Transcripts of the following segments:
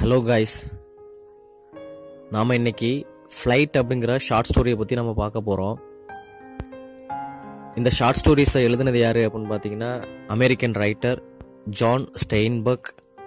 hello guys நாம் இன்னைக்கு flight அப்படிங்கிற ஷார்ட் ஸ்டோரியை பற்றி நம்ம பார்க்க போகிறோம் இந்த ஷார்ட் ஸ்டோரிஸை எழுதுனது யார் அப்படின்னு பார்த்தீங்கன்னா அமெரிக்கன் ரைட்டர் ஜான் ஸ்டெயின்பர்க்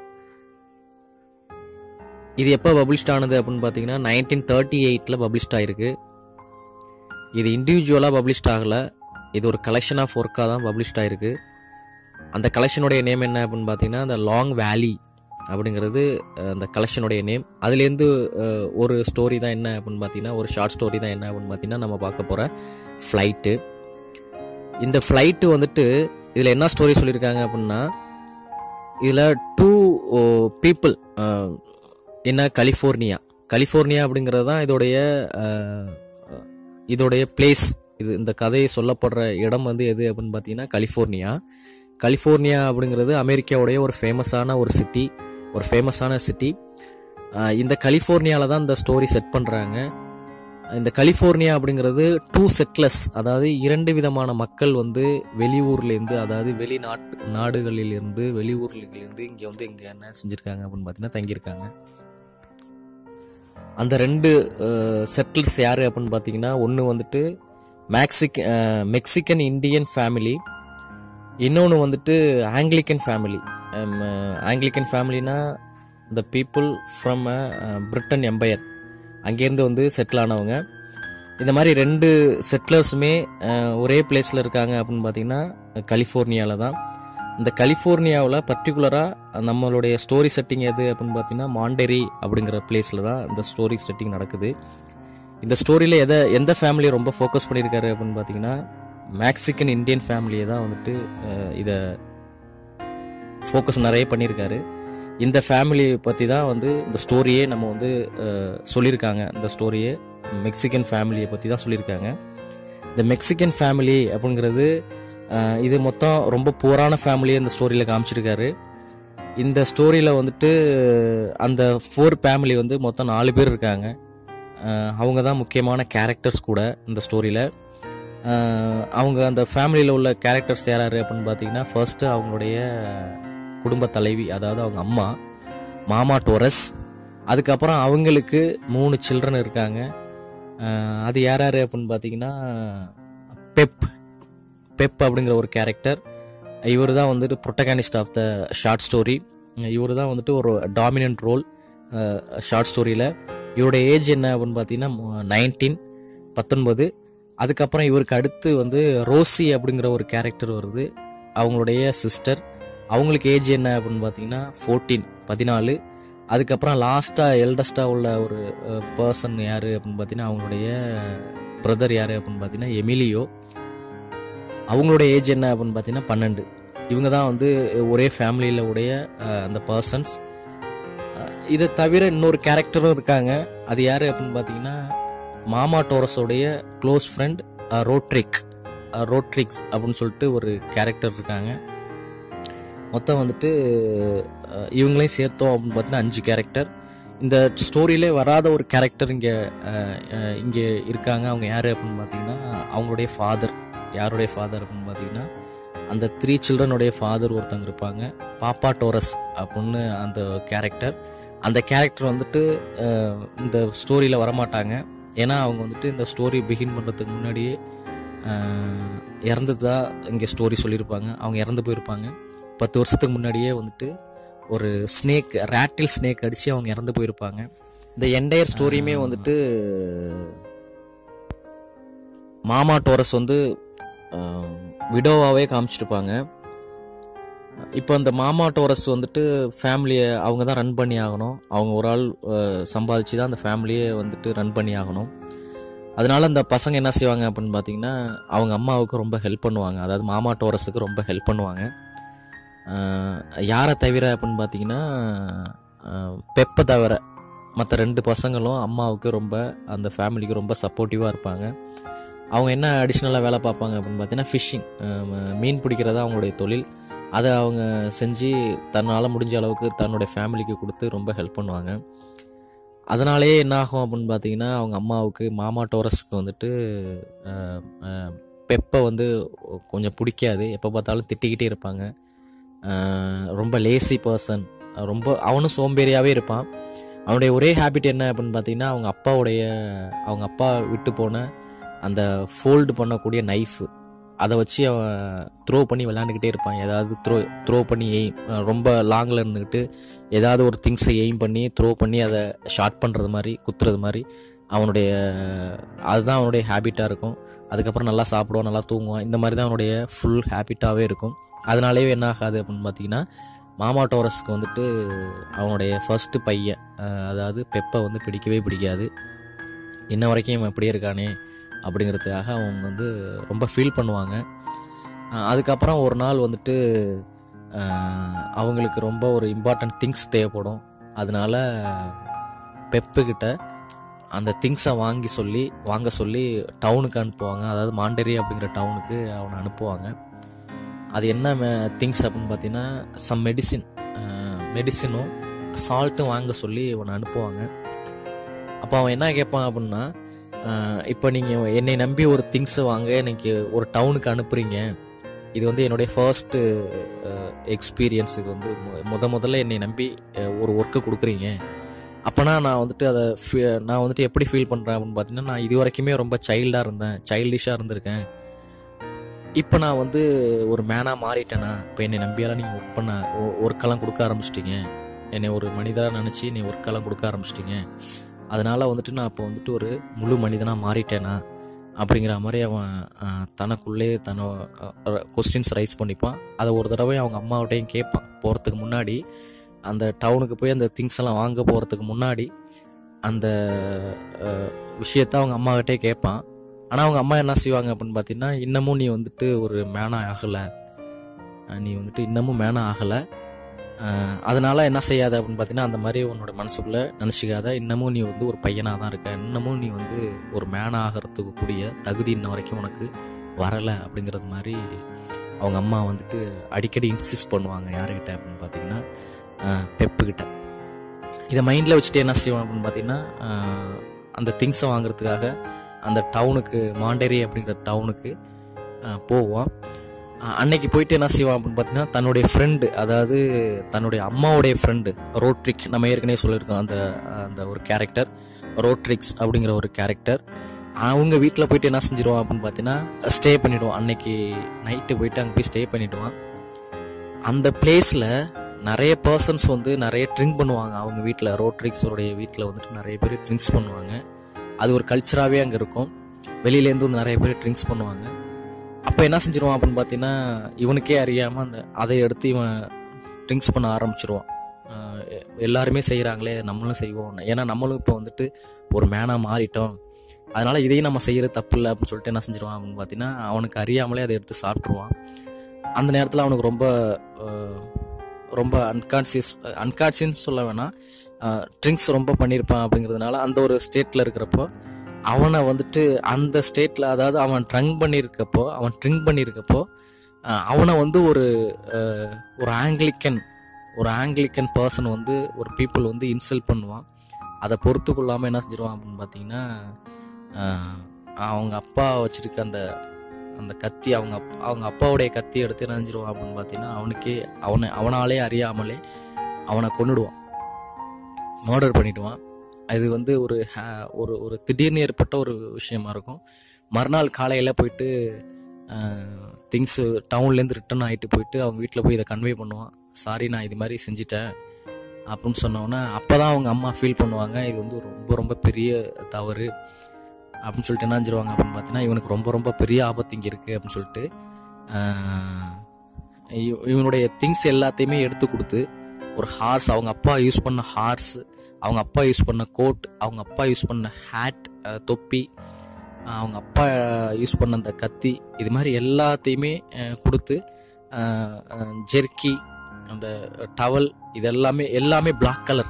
இது எப்போ பப்ளிஷ்ட் ஆனது அப்படின்னு பார்த்தீங்கன்னா நைன்டீன் தேர்ட்டி எயிட்டில் பப்ளிஷ்ட் ஆயிருக்கு இது இண்டிவிஜுவலாக பப்ளிஷ்ட் ஆகலை இது ஒரு கலெக்ஷன் ஆஃப் ஒர்க்காக தான் பப்ளிஷ்ட் ஆயிருக்கு அந்த கலெக்ஷனுடைய நேம் என்ன அப்படின்னு பார்த்தீங்கன்னா அந்த லாங் வேலி அப்படிங்கிறது அஹ், அந்த கலெக்ஷனுடைய நேம் அதுலேருந்து அஹ், ஒரு ஸ்டோரி தான் என்ன அப்படின்னு பார்த்தீங்கன்னா ஒரு ஷார்ட் ஸ்டோரி தான் என்ன அப்படின்னு பார்த்தீங்கன்னா நம்ம பார்க்க போகிற ஃப்ளைட்டு இந்த ஃப்ளைட்டு வந்துட்டு இதில் என்ன ஸ்டோரி சொல்லியிருக்காங்க அப்படின்னா இதில் டூ பீப்புள் என்ன கலிஃபோர்னியா கலிஃபோர்னியா அப்படிங்கிறது தான் இதோடைய அஹ், இதோடைய பிளேஸ் இது இந்த கதையை சொல்லப்படுற இடம் வந்து எது அப்படின்னு பார்த்தீங்கன்னா கலிஃபோர்னியா கலிஃபோர்னியா அப்படிங்கிறது அமெரிக்காவுடைய ஒரு ஃபேமஸான ஒரு சிட்டி ஒரு ஃபேமஸான சிட்டி இந்த கலிஃபோர்னியாவில் தான் இந்த ஸ்டோரி செட் பண்ணுறாங்க இந்த கலிஃபோர்னியா அப்படிங்கிறது டூ செட்லஸ் அதாவது இரண்டு விதமான மக்கள் வந்து வெளியூர்லேருந்து அதாவது வெளிநாட்டு நாடுகளிலிருந்து வெளியூர்களிலிருந்து இங்கே வந்து இங்கே என்ன செஞ்சுருக்காங்க அப்படின்னு பார்த்தீங்கன்னா தங்கியிருக்காங்க அந்த ரெண்டு செட்டில்ஸ் யார் அப்படின்னு பார்த்தீங்கன்னா ஒன்று வந்துட்டு மேக்சிக் மெக்சிகன் இந்தியன் ஃபேமிலி இன்னொன்று வந்துட்டு ஆங்கிலிக்கன் ஃபேமிலி ஆங்கிலிக்கன் ஃபேமிலினா the people from Britain empire அங்கேருந்து வந்து செட்டில் ஆனவங்க இந்த மாதிரி ரெண்டு செட்டிலர்ஸுமே ஒரே பிளேஸில் இருக்காங்க அப்படின்னு பார்த்தீங்கன்னா கலிஃபோர்னியாவில் தான் இந்த கலிஃபோர்னியாவில் பர்டிகுலராக நம்மளுடைய ஸ்டோரி செட்டிங் எது அப்படின்னு பார்த்தீங்கன்னா மாண்டெரி அப்படிங்கிற பிளேஸில் தான் இந்த ஸ்டோரி செட்டிங் நடக்குது இந்த ஸ்டோரியில் எதை எந்த ஃபேமிலியை ரொம்ப ஃபோக்கஸ் பண்ணியிருக்காரு அப்படின்னு பார்த்தீங்கன்னா மேக்சிகன் இந்தியன் ஃபேமிலியை தான் வந்துட்டு அஹ், இதை ஃபோக்கஸ் நிறைய பண்ணியிருக்காரு இந்த ஃபேமிலி பற்றி தான் வந்து இந்த ஸ்டோரியே நம்ம வந்து அஹ், சொல்லியிருக்காங்க இந்த ஸ்டோரியே மெக்சிகன் ஃபேமிலியை பற்றி தான் சொல்லியிருக்காங்க இந்த மெக்சிகன் ஃபேமிலி அப்படிங்கிறது அஹ், இது மொத்தம் ரொம்ப புவரான ஃபேமிலியை இந்த ஸ்டோரியில் காமிச்சிருக்காரு இந்த ஸ்டோரியில் வந்துட்டு அந்த ஃபோர் ஃபேமிலி வந்து மொத்தம் நாலு பேர் இருக்காங்க அஹ், அவங்க தான் முக்கியமான கேரக்டர்ஸ் கூட இந்த ஸ்டோரியில் அவங்க அந்த ஃபேமிலியில் உள்ள கேரக்டர்ஸ் யார் அப்படின்னு பார்த்தீங்கன்னா ஃபர்ஸ்ட்டு அவங்களுடைய குடும்ப தலைவி அதாவது அவங்க அம்மா மாமா டோரஸ் அதுக்கப்புறம் அவங்களுக்கு மூணு சில்ட்ரன் இருக்காங்க அஹ், அது யார் யார் அப்படின்னு பார்த்தீங்கன்னா பெப் பெப் அப்படிங்கிற ஒரு கேரக்டர் இவர் தான் வந்துட்டு protagonist of the short story இவர் தான் வந்துட்டு ஒரு டாமினன்ட் ரோல் ஷார்ட் ஸ்டோரியில் இவருடைய ஏஜ் என்ன அப்படின்னு பார்த்தீங்கன்னா நைன்டீன் பத்தொன்பது அதுக்கப்புறம் இவருக்கு அடுத்து வந்து ரோசி அப்படிங்கிற ஒரு கேரக்டர் வருது அவங்களுடைய சிஸ்டர் அவங்களுக்கு ஏஜ் என்ன அப்படின்னு பார்த்தீங்கன்னா ஃபோர்டீன் பதினாலு அதுக்கப்புறம் லாஸ்ட்டாக எல்டஸ்ட்டாக உள்ள ஒரு பர்சன் யார் அப்படின்னு பார்த்தீங்கன்னா அவங்களுடைய பிரதர் யார் அப்படின்னு பார்த்தீங்கன்னா எமிலியோ அவங்களுடைய ஏஜ் என்ன அப்படின்னு பார்த்தீங்கன்னா பன்னெண்டு இவங்க தான் வந்து ஒரே ஃபேமிலியில் உடைய அஹ், அந்த பர்சன்ஸ் இதை தவிர இன்னொரு கேரக்டரும் இருக்காங்க அது யார் அப்படின்னு பார்த்தீங்கன்னா மாமா டோரஸோடைய க்ளோஸ் ஃப்ரெண்ட் ரோட்ரிக் ரோட்ரிக்ஸ் அப்படின்னு சொல்லிட்டு ஒரு கேரக்டர் இருக்காங்க மொத்தம் வந்துட்டு அஹ், இவங்களையும் சேர்த்தோம் அப்படின்னு பார்த்தீங்கன்னா அஞ்சு கேரக்டர் இந்த ஸ்டோரியிலே வராத ஒரு கேரக்டர் இங்கே இங்கே இருக்காங்க அவங்க யார் அப்படின்னு பார்த்தீங்கன்னா அவங்களுடைய ஃபாதர் யாருடைய ஃபாதர் அப்படின்னு பார்த்தீங்கன்னா அந்த த்ரீ சில்ட்ரனுடைய ஃபாதர் ஒருத்தங்க இருப்பாங்க பாப்பா டோரஸ் அப்படின்னு அந்த கேரக்டர் அந்த கேரக்டர் வந்துட்டு அஹ், இந்த ஸ்டோரியில் வரமாட்டாங்க ஏன்னா அவங்க வந்துட்டு இந்த ஸ்டோரி பிகின் பண்ணுறதுக்கு முன்னாடியே அஹ், இறந்ததா இங்கே ஸ்டோரி சொல்லியிருப்பாங்க அவங்க இறந்து போயிருப்பாங்க பத்து வருஷத்துக்கு முன்னாடியே வந்துட்டு ஒரு ஸ்னேக் ரேட்டில் ஸ்னேக் அடித்து அவங்க இறந்து போயிருப்பாங்க இந்த என்டையர் ஸ்டோரியுமே வந்துட்டு மாமா டோரஸ் வந்து விடோவாகவே காமிச்சிருப்பாங்க இப்போ அந்த மாமா டோரஸ் வந்துட்டு ஃபேமிலியை அவங்க தான் ரன் பண்ணி ஆகணும் அவங்க ஒரு ஆள் அஹ், சம்பாதிச்சு தான் அந்த ஃபேமிலியை வந்துட்டு ரன் பண்ணி ஆகணும் அதனால அந்த பசங்க என்ன செய்வாங்க அப்படின்னு பார்த்தீங்கன்னா அவங்க அம்மாவுக்கு ரொம்ப ஹெல்ப் பண்ணுவாங்க அதாவது மாமா டோரஸுக்கு ரொம்ப ஹெல்ப் பண்ணுவாங்க அஹ், யாரை தவிர அப்படின்னு பார்த்தீங்கன்னா அஹ், பெப்பை தவிர மற்ற ரெண்டு பசங்களும் அம்மாவுக்கு ரொம்ப அந்த ஃபேமிலிக்கு ரொம்ப சப்போர்ட்டிவாக இருப்பாங்க அவங்க என்ன அடிஷ்னலாக வேலை பார்ப்பாங்க அப்படின்னு பார்த்தீங்கன்னா ஃபிஷ்ஷிங் மீன் பிடிக்கிறதா அவங்களுடைய தொழில் அதை அவங்க செஞ்சு தன்னால் முடிஞ்ச அளவுக்கு தன்னுடைய ஃபேமிலிக்கு கொடுத்து ரொம்ப ஹெல்ப் பண்ணுவாங்க அதனாலேயே என்ன ஆகும் அப்படின்னு பார்த்தீங்கன்னா அவங்க அம்மாவுக்கு மாமா டோரஸ்க்கு வந்துட்டு அஹ், அஹ், பெப்பை வந்து கொஞ்சம் பிடிக்காது எப்போ பார்த்தாலும் திட்டிக்கிட்டே இருப்பாங்க அஹ், ரொம்ப லேசி பர்சன் ரொம்ப அவனும் சோம்பேறியாகவே இருப்பான் அவனுடைய ஒரே ஹேபிட் என்ன அப்படின்னு பார்த்தீங்கன்னா அவங்க அப்பாவுடைய அவங்க அப்பா விட்டு போன அந்த ஃபோல்டு பண்ணக்கூடிய நைஃபு அதை வச்சு அவன் த்ரோ பண்ணி விளையாண்டுக்கிட்டே இருப்பான் ஏதாவது த்ரோ த்ரோ பண்ணி எய்ம் ரொம்ப லாங்கில் இருந்துக்கிட்டு ஏதாவது ஒரு திங்ஸை எய்ம் பண்ணி த்ரோ பண்ணி அதை ஷார்ட் பண்ணுறது மாதிரி குத்துறது மாதிரி அவனுடைய அதுதான் அவனுடைய ஹேபிட்டாக இருக்கும் அதுக்கப்புறம் நல்லா சாப்பிடுவான் நல்லா தூங்குவான் இந்த மாதிரி தான் அவனுடைய ஃபுல் ஹேபிட்டாகவே இருக்கும் அதனாலேயே என்ன ஆகாது அப்படின்னு பார்த்தீங்கன்னா மாமா டோரஸ்க்கு வந்துட்டு அவனுடைய ஃபர்ஸ்ட் பையன் அஹ், அதாவது பெப்பை வந்து பிடிக்கவே பிடிக்காது இன்ன வரைக்கும் இவன் இப்படியே இருக்கானே அப்படிங்கிறதுக்காக அவங்க வந்து ரொம்ப ஃபீல் பண்ணுவாங்க அஹ், அதுக்கப்புறம் ஒரு நாள் வந்துட்டு அஹ், அவங்களுக்கு ரொம்ப ஒரு இம்பார்ட்டன்ட் திங்ஸ் தேவைப்படும் அதனால பெப்பு கிட்ட அந்த திங்ஸை வாங்கி சொல்லி வாங்க சொல்லி டவுனுக்கு அனுப்புவாங்க அதாவது மாண்டேரி அப்படிங்கிற டவுனுக்கு அவனை அனுப்புவாங்க அது என்ன திங்ஸ் அப்படின்னு பார்த்தீங்கன்னா சம் மெடிசின் மெடிசினும் சால்ட்டும் வாங்க சொல்லி அவனை அனுப்புவாங்க அப்போ அவன் என்ன கேட்பான் அப்படின்னா இப்போ நீங்கள் என்னை நம்பி ஒரு திங்ஸை வாங்க இன்னைக்கு ஒரு டவுனுக்கு அனுப்புறீங்க இது வந்து என்னுடைய ஃபர்ஸ்ட்டு எக்ஸ்பீரியன்ஸ் இது வந்து மு- முத முதல்ல என்னை நம்பி அஹ், ஒரு ஒர்க்கை கொடுக்குறீங்க அப்போனா நான் வந்துட்டு அதை ஃபீ- நான் வந்துட்டு எப்படி ஃபீல் பண்ணுறேன் அப்படின்னு பார்த்தீங்கன்னா நான் இது வரைக்குமே ரொம்ப சைல்டாக இருந்தேன் சைல்டிஷாக இருந்திருக்கேன் இப்போ நான் வந்து ஒரு மேனாக மாறிட்டேனா இப்போ என்னை நம்பியெல்லாம் நீங்கள் ஒர்க் பண்ண ஒர்க்கெல்லாம் கொடுக்க ஆரம்பிச்சிட்டீங்க என்னை ஒரு மனிதராக நினச்சி நீ ஒர்க்கெல்லாம் கொடுக்க ஆரம்பிச்சிட்டீங்க அதனால் வந்துட்டு நான் இப்போ வந்துட்டு ஒரு முழு மனிதனாக மாறிட்டேனா அப்படிங்கிற மாதிரி அவன் அஹ், தனக்குள்ளே தன கொஸ்டின்ஸ் ரைஸ் பண்ணிப்பான் அதை ஒரு தடவை அவங்க அம்மாவிட்டையும் கேட்பான் போகிறதுக்கு முன்னாடி அந்த டவுனுக்கு போய் அந்த திங்ஸ் எல்லாம் வாங்க போகிறதுக்கு முன்னாடி அந்த அஹ், விஷயத்த அவங்க அம்மாகிட்டே கேட்பான் ஆனால் அவங்க அம்மா என்ன செய்வாங்க அப்படின்னு பார்த்தீங்கன்னா இன்னமும் நீ வந்துட்டு ஒரு மேனா ஆகலை நீ வந்துட்டு இன்னமும் மேனா ஆகலை அதனால என்ன செய்யாத அப்படின்னு பார்த்தீங்கன்னா அந்த மாதிரி உன்னோட மனசுக்குள்ள நினச்சிக்காத இன்னமும் நீ வந்து ஒரு பையனாக தான் இருக்க இன்னமும் நீ வந்து ஒரு மேனா ஆகிறதுக்கு கூடிய தகுதி இன்ன வரைக்கும் உனக்கு வரலை அப்படிங்கிறது மாதிரி அவங்க அம்மா வந்துட்டு அடிக்கடி இன்சிஸ்ட் பண்ணுவாங்க யாருக்கிட்ட அப்படின்னு பார்த்தீங்கன்னா பெப்புக்கிட்ட இதை மைண்டில் வச்சுட்டு என்ன செய்வோம் அப்படின்னு பார்த்தீங்கன்னா ஆஹ், அந்த திங்ஸை வாங்குறதுக்காக அந்த டவுனுக்கு மாண்டேரி அப்படிங்கிற டவுனுக்கு ஆஹ், போவோம் ஆஹ், அன்னைக்கு போயிட்டு என்ன செய்வான் அப்படின்னு பார்த்தீங்கன்னா தன்னுடைய ஃப்ரெண்டு அதாவது தன்னுடைய அம்மாவுடைய ஃப்ரெண்டு ரோட்ரிக் நம்ம ஏற்கனவே சொல்லியிருக்கோம் அந்த அந்த ஒரு கேரக்டர் ரோட்ரிக்ஸ் அப்படிங்கிற ஒரு கேரக்டர் அவங்க வீட்டில் போயிட்டு என்ன செஞ்சிருவான் அப்படின்னு பார்த்தீங்கன்னா ஸ்டே பண்ணிடுவான் அன்னைக்கு நைட்டு போயிட்டு அங்கே போய் ஸ்டே பண்ணிடுவான் அந்த பிளேஸில் நிறைய பர்சன்ஸ் வந்து நிறைய ட்ரிங்க் பண்ணுவாங்க அவங்க வீட்டில் ரோட்ரிக்ஸோடைய வீட்டில் வந்துட்டு நிறைய பேர் ட்ரிங்க்ஸ் பண்ணுவாங்க அது ஒரு கல்ச்சராகவே அங்கே இருக்கும் வெளியிலேருந்து வந்து நிறைய பேர் ட்ரிங்க்ஸ் பண்ணுவாங்க அப்போ என்ன செஞ்சிருவான் அப்படின்னு பார்த்தீங்கன்னா இவனுக்கே அறியாமல் அந்த அதை எடுத்து இவன் ட்ரிங்க்ஸ் பண்ண ஆரம்பிச்சிருவான் ஆஹ் எ- எல்லாருமே செய்கிறாங்களே நம்மளும் செய்வோம் ஏன்னா நம்மளும் இப்போ வந்துட்டு ஒரு மேனாக மாறிட்டோம் அதனால இதையும் நம்ம செய்யறது தப்பு இல்லை அப்படின்னு சொல்லிட்டு என்ன செஞ்சிருவான் அப்படின்னு பார்த்தீங்கன்னா அவனுக்கு அறியாமலே அதை எடுத்து சாப்பிட்ருவான் அந்த நேரத்தில் அவனுக்கு ரொம்ப ஆஹ், ரொம்ப அன்கான்சியஸ் அன்கான்சியஸ் சொல்ல வேணாம் ட்ரிங்க்ஸ் ரொம்ப பண்ணியிருப்பான் அப்படிங்கிறதுனால அந்த ஒரு ஸ்டேட்டில் இருக்கிறப்போ அவனை வந்துட்டு அந்த ஸ்டேட்டில் அதாவது அவன் ட்ரங்க் பண்ணியிருக்கப்போ அவன் ட்ரிங்க் பண்ணியிருக்கப்போ ஆஹ், அவனை வந்து ஒரு ஆஹ், ஒரு ஆங்கிலிக்கன் ஒரு ஆங்கிலிக்கன் பர்சன் வந்து ஒரு பீப்புள் வந்து இன்சல்ட் பண்ணுவான் அதை பொறுத்து கொள்ளாமல் என்ன செஞ்சிருவான் அப்படின்னு பார்த்தீங்கன்னா ஆஹ், அவங்க அப்பா வச்சிருக்க அந்த அந்த கத்தி அவங்க அப் அவங்க அப்பாவுடைய கத்தி எடுத்து என்ன செஞ்சிருவான் அப்படின்னு பார்த்தீங்கன்னா அவனுக்கே அவனை அவனாலே அறியாமலே அவனை கொன்னுடுவான் மர்டர் பண்ணிடுவான் அது வந்து ஒரு ஹா- ஒரு ஒரு திடீர்னு ஏற்பட்ட ஒரு விஷயமா இருக்கும் மறுநாள் காலையில் போயிட்டு திங்ஸு டவுன்லேருந்து ரிட்டர்ன் ஆகிட்டு போயிட்டு அவங்க வீட்டில் போய் இதை கன்வே பண்ணுவான் சாரி நான் இது மாதிரி செஞ்சிட்டேன் அப்படின்னு சொன்னோன்னே அப்போ தான் அவங்க அம்மா ஃபீல் பண்ணுவாங்க இது வந்து ரொம்ப ரொம்ப பெரிய தவறு அப்படின்னு சொல்லிட்டு என்ன செஞ்சிருவாங்க அப்படின்னு பார்த்தீங்கன்னா இவனுக்கு ரொம்ப ரொம்ப பெரிய ஆபத்து இங்கே இருக்குது அப்படின்னு சொல்லிட்டு ஆஹ், இவ- இவனுடைய திங்ஸ் எல்லாத்தையுமே எடுத்து கொடுத்து ஒரு ஹார்ஸ் அவங்க அப்பா யூஸ் பண்ண ஹார்ஸ் அவங்க அப்பா யூஸ் பண்ண கோட் அவங்க அப்பா யூஸ் பண்ண ஹேட் தொப்பி அஹ் அவங்க அப்பா யூஸ் பண்ண அந்த கத்தி இது மாதிரி எல்லாத்தையுமே அஹ், கொடுத்து ஜெர்க்கி அந்த டவல் இது எல்லாமே எல்லாமே பிளாக் கலர்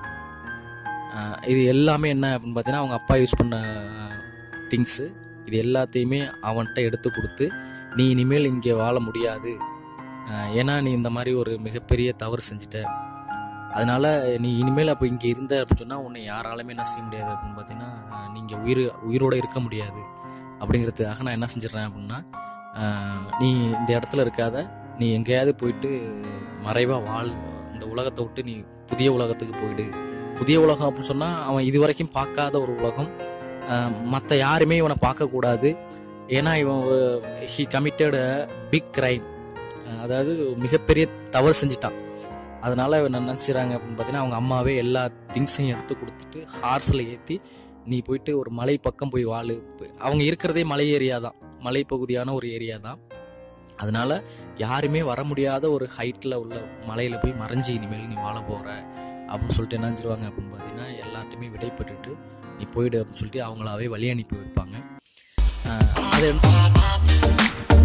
இது எல்லாமே என்ன அப்படின்னு பார்த்தீங்கன்னா அவங்க அப்பா யூஸ் பண்ண திங்ஸு இது எல்லாத்தையுமே அவன்கிட்ட எடுத்து கொடுத்து நீ இனிமேல் இங்கே வாழ முடியாது அஹ், ஏன்னா நீ இந்த மாதிரி ஒரு மிகப்பெரிய தவறு செஞ்சுட்ட அதனால நீ இனிமேல் அப்போ இங்கே இருந்த அப்படின்னு சொன்னால் உன்னை யாராலுமே என்ன செய்ய முடியாது அப்படின்னு பார்த்தீங்கன்னா நீங்கள் உயிர் உயிரோடு இருக்க முடியாது அப்படிங்கிறதுக்காக நான் என்ன செஞ்சிடறேன் அப்படின்னா அஹ், நீ இந்த இடத்துல இருக்காத நீ எங்கேயாவது போயிட்டு மறைவாக வாழ் இந்த உலகத்தை விட்டு நீ புதிய உலகத்துக்கு போயிடு புதிய உலகம் அப்படின்னு சொன்னால் அவன் இது வரைக்கும் பார்க்காத ஒரு உலகம் மற்ற யாருமே இவனை பார்க்கக்கூடாது ஏன்னா இவன் ஹி கமிட்டட் பிக் கிரைம் அதாவது மிகப்பெரிய தவறு செஞ்சிட்டான் அதனால இவன் என்ன நினச்சிறாங்க அப்படின்னு பார்த்தீங்கன்னா அவங்க அம்மாவே எல்லா திங்ஸையும் எடுத்து கொடுத்துட்டு ஹார்ஸில் ஏற்றி நீ போயிட்டு ஒரு மலை பக்கம் போய் வாழு அவங்க இருக்கிறதே மலை ஏரியா தான் மலைப்பகுதியான ஒரு ஏரியா தான் அதனால யாருமே வர முடியாத ஒரு ஹைட்டில் உள்ள மலையில் போய் மறைஞ்சி இனிமேல் நீ வாழ போகிற அப்படின்னு சொல்லிட்டு என்ன செஞ்சிருவாங்க அப்படின்னு பார்த்தீங்கன்னா எல்லாத்தையுமே விடைப்பட்டுட்டு நீ போயிடு அப்படின்னு சொல்லிட்டு அவங்களாவே வழி அனுப்பி வைப்பாங்க ஆஹ் அதை